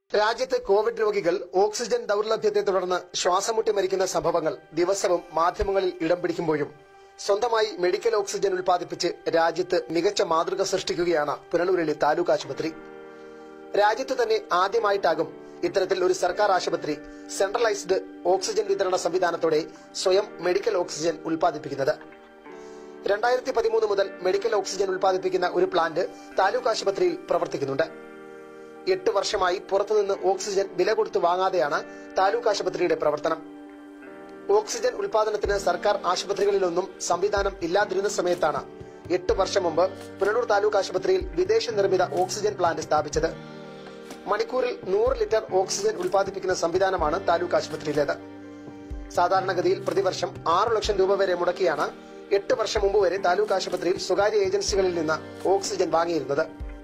രാജ്യത്ത് കോവിഡ് രോഗികൾ ഓക്സിജൻ ദൌർലഭ്യത്തെ തുടർന്ന് ശ്വാസം മുട്ടി മരിക്കുന്ന സംഭവങ്ങൾ ദിവസവും മാധ്യമങ്ങളിൽ ഇടം പിടിക്കുമ്പോഴും സ്വന്തമായി മെഡിക്കൽ ഓക്സിജൻ ഉൽപ്പാദിപ്പിച്ച് രാജ്യത്ത് മികച്ച മാതൃക സൃഷ്ടിക്കുകയാണ് പുനലൂരിലെ താലൂക്ക് ആശുപത്രി രാജ്യത്ത് തന്നെ ആദ്യമായിട്ടാകും ഇത്തരത്തിൽ ഒരു സർക്കാർ ആശുപത്രി സെൻട്രലൈസ്ഡ് ഓക്സിജൻ വിതരണ സംവിധാനത്തോടെ സ്വയം മെഡിക്കൽ ഓക്സിജൻ ഉൽപ്പാദിപ്പിക്കുന്നത് രണ്ടായിരത്തി പതിമൂന്ന് മുതൽ മെഡിക്കൽ ഓക്സിജൻ ഉൽപ്പാദിപ്പിക്കുന്ന ഒരു പ്ലാന്റ് താലൂക്ക് ആശുപത്രിയിൽ പ്രവർത്തിക്കുന്നുണ്ട് എട്ട് വർഷമായി പുറത്തുനിന്ന് ഓക്സിജൻ വില കൊടുത്ത് വാങ്ങാതെയാണ് താലൂക്ക് ആശുപത്രിയുടെ പ്രവർത്തനം ഓക്സിജൻ ഉൽപാദനത്തിന് സർക്കാർ ആശുപത്രികളിലൊന്നും സംവിധാനം ഇല്ലാതിരുന്ന സമയത്താണ് എട്ട് വർഷം മുമ്പ് പുനലൂർ താലൂക്ക് ആശുപത്രിയിൽ വിദേശ നിർമ്മിത ഓക്സിജൻ പ്ലാന്റ് സ്ഥാപിച്ചത് മണിക്കൂറിൽ നൂറ് ലിറ്റർ ഓക്സിജൻ ഉൽപ്പാദിപ്പിക്കുന്ന സംവിധാനമാണ് താലൂക്ക് ആശുപത്രിയിലേത് സാധാരണഗതിയിൽ പ്രതിവർഷം ആറു ലക്ഷം രൂപ വരെ മുടക്കിയാണ് എട്ട് വർഷം മുമ്പ് വരെ താലൂക്ക് ആശുപത്രിയിൽ സ്വകാര്യ ഏജൻസികളിൽ നിന്ന് ഓക്സിജൻ വാങ്ങിയിരുന്നത്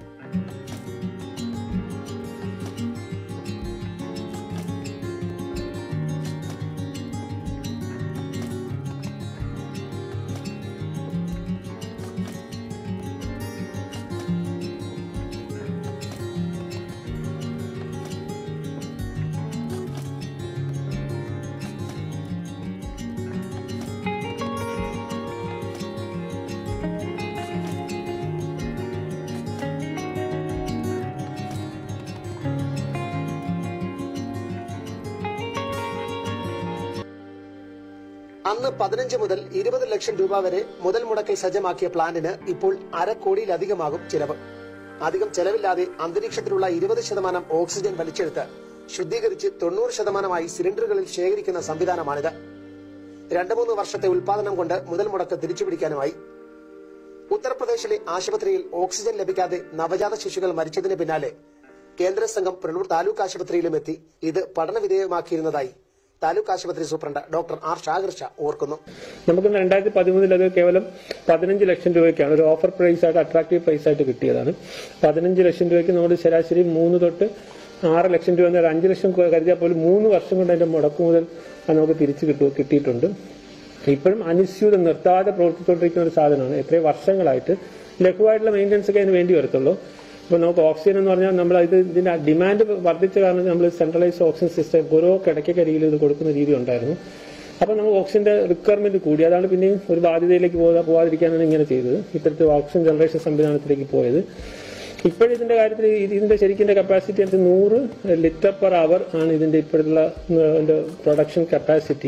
അന്ന് പതിനഞ്ച് മുതൽ ഇരുപത് ലക്ഷം രൂപ വരെ മുതൽ മുടക്കിൽ സജ്ജമാക്കിയ പ്ലാന്റിന് ഇപ്പോൾ അരക്കോടിയിലധികമാകും ചിലവ് അധികം ചെലവില്ലാതെ അന്തരീക്ഷത്തിലുള്ള ഇരുപത് ശതമാനം ഓക്സിജൻ വലിച്ചെടുത്ത് ശുദ്ധീകരിച്ച് തൊണ്ണൂറ് ശതമാനമായി സിലിണ്ടറുകളിൽ ശേഖരിക്കുന്ന സംവിധാനമാണിത് രണ്ടു മൂന്ന് വർഷത്തെ ഉൽപാദനം കൊണ്ട് മുതൽ മുടക്ക് തിരിച്ചുപിടിക്കാനുമായി ഉത്തർപ്രദേശിലെ ആശുപത്രിയിൽ ഓക്സിജൻ ലഭിക്കാതെ നവജാത ശിശുക്കൾ മരിച്ചതിന് പിന്നാലെ കേന്ദ്ര സംഘം പുനലൂർ താലൂക്ക് ആശുപത്രിയിലും എത്തി ഇത് പഠന വിധേയമാക്കിയിരുന്നതായി താലൂക്ക് ആശുപത്രി superintendent doctor R Shagar Sha ഓർക്കുന്നു നമുക്ക് രണ്ടായിരത്തി പതിമൂന്നിൽ അത് കേവലം പതിനഞ്ച് ലക്ഷം രൂപയ്ക്കാണ് ഒരു ഓഫർ പ്രൈസ് ആയിട്ട് അട്രാക്റ്റീവ് പ്രൈസ് ആയിട്ട് കിട്ടിയതാണ് പതിനഞ്ച് ലക്ഷം രൂപയ്ക്ക് നമ്മൾ ശരാശരി മൂന്ന് തൊട്ട് ആറ് ലക്ഷം രൂപ എന്നാൽ അഞ്ച് ലക്ഷം കരുതിയാൽ പോലും മൂന്ന് വർഷം കൊണ്ട് അതിന്റെ മുടക്ക് മുതൽ അത് നമുക്ക് തിരിച്ചു കിട്ടു കിട്ടിയിട്ടുണ്ട് ഇപ്പോഴും അനുസ്യൂതം നിർത്താതെ പ്രവർത്തിച്ചുകൊണ്ടിരിക്കുന്ന ഒരു സാധനമാണ് എത്രയും വർഷങ്ങളായിട്ട് ലഘുവായിട്ടുള്ള മെയിൻ്റനൻസ് ഒക്കെ അതിന് വേണ്ടി വരത്തുള്ളൂ ഇപ്പോൾ നമുക്ക് ഓക്സിജൻ എന്ന് പറഞ്ഞാൽ നമ്മൾ ഇത് ഇതിന്റെ ഡിമാൻഡ് വർദ്ധിച്ച കാരണം നമ്മൾ സെൻട്രലൈസ്ഡ് ഓക്സിജൻ സിസ്റ്റം ഓരോ കിടക്കക്കരിയിൽ ഇത് കൊടുക്കുന്ന രീതി ഉണ്ടായിരുന്നു അപ്പോൾ നമുക്ക് ഓക്സിജന്റെ റിക്വയർമെന്റ് കൂടി അതാണ് പിന്നെയും ഒരു ബാധ്യതയിലേക്ക് പോകാ പോകാതിരിക്കാനാണ് ഇങ്ങനെ ചെയ്തത് ഇത്തരത്തിൽ ഓക്സിജൻ ജനറേഷൻ സംവിധാനത്തിലേക്ക് പോയത് ഇപ്പോഴിതിന്റെ കാര്യത്തിൽ ഇതിന്റെ ശരിക്കും കപ്പാസിറ്റി അനുസരിച്ച് നൂറ് ലിറ്റർ പെർ അവർ ആണ് ഇതിന്റെ ഇപ്പോഴുള്ള പ്രൊഡക്ഷൻ കപ്പാസിറ്റി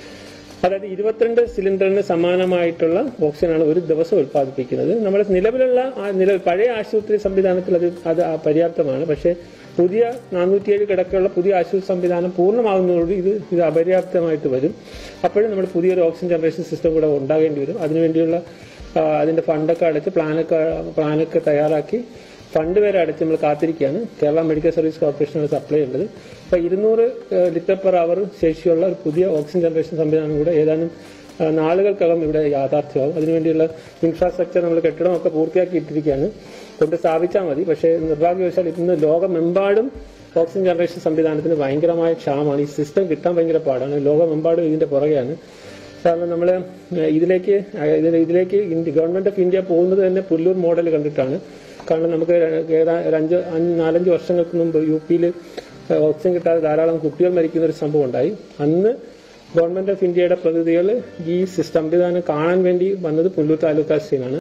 അതായത് ഇരുപത്തിരണ്ട് സിലിണ്ടറിന് സമാനമായിട്ടുള്ള ഓക്സിജനാണ് ഒരു ദിവസം ഉത്പാദിപ്പിക്കുന്നത് നമ്മുടെ നിലവിലുള്ള ആ നില പഴയ ആശുപത്രി സംവിധാനത്തിൽ അത് അത് ആ പര്യാപ്തമാണ് പക്ഷേ പുതിയ നാനൂറ്റിയേഴ് കിടക്കുള്ള പുതിയ ആശുപത്രി സംവിധാനം പൂർണ്ണമാകുന്നതോടുകൂടി ഇത് ഇത് അപര്യാപ്തമായിട്ട് വരും അപ്പോഴും നമ്മൾ പുതിയൊരു ഓക്സിജൻ ജനറേഷൻ സിസ്റ്റം കൂടെ ഉണ്ടാകേണ്ടി വരും അതിനുവേണ്ടിയുള്ള ആ, അതിന്റെ ഫണ്ടൊക്കെ അടച്ച് പ്ലാനൊക്കെ പ്ലാനൊക്കെ തയ്യാറാക്കി ഫണ്ട് വരെ അടച്ച് നമ്മൾ കാത്തിരിക്കുകയാണ് കേരള മെഡിക്കൽ സർവീസ് കോർപ്പറേഷനാണ് സപ്ലൈ ഉള്ളത് അപ്പൊ ഇരുന്നൂറ് ലിറ്റർ പെർ അവർ ശേഷിയുള്ള ഒരു പുതിയ ഓക്സിജൻ ജനറേഷൻ സംവിധാനം കൂടെ ഏതാനും ആ, നാളുകൾക്കകം ഇവിടെ യാഥാർത്ഥ്യമാകും അതിനുവേണ്ടിയുള്ള ഇൻഫ്രാസ്ട്രക്ചർ നമ്മൾ കെട്ടിടമൊക്കെ പൂർത്തിയാക്കി ഇട്ടിരിക്കുകയാണ് കൊണ്ട് സ്ഥാപിച്ചാൽ മതി പക്ഷേ നിർഭാഗ്യവശാൽ ഇന്ന് ലോകമെമ്പാടും ഓക്സിജൻ ജനറേഷൻ സംവിധാനത്തിന് ഭയങ്കരമായ ക്ഷാമമാണ് ഈ സിസ്റ്റം കിട്ടാൻ ഭയങ്കര പാടാണ് ലോകമെമ്പാടും ഇതിന്റെ പുറകെയാണ് കാരണം നമ്മൾ ഇതിലേക്ക് അഹ് ഇതിന് ഇതിലേക്ക് ഇന്ത്യ- ഗവൺമെന്റ് ഓഫ് ഇന്ത്യ പോകുന്നത് തന്നെ പുല്ലൂർ മോഡൽ കണ്ടിട്ടാണ് കാരണം നമുക്ക് ഏതാ ഒരു അഞ്ച് അഞ്ച് നാലഞ്ച് വർഷങ്ങൾക്ക് മുമ്പ് യു പിയിൽ ഓക്സിജൻ കിട്ടാതെ ധാരാളം കുട്ടികൾ മരിക്കുന്ന ഒരു സംഭവം ഉണ്ടായി അന്ന് ഗവൺമെന്റ് ഓഫ് ഇന്ത്യയുടെ പ്രതിനിധികൾ ഈ സംവിധാനം കാണാൻ വേണ്ടി വന്നത് പുല്ലൂർ താലൂക്ക് ആശുപത്രിയിലാണ്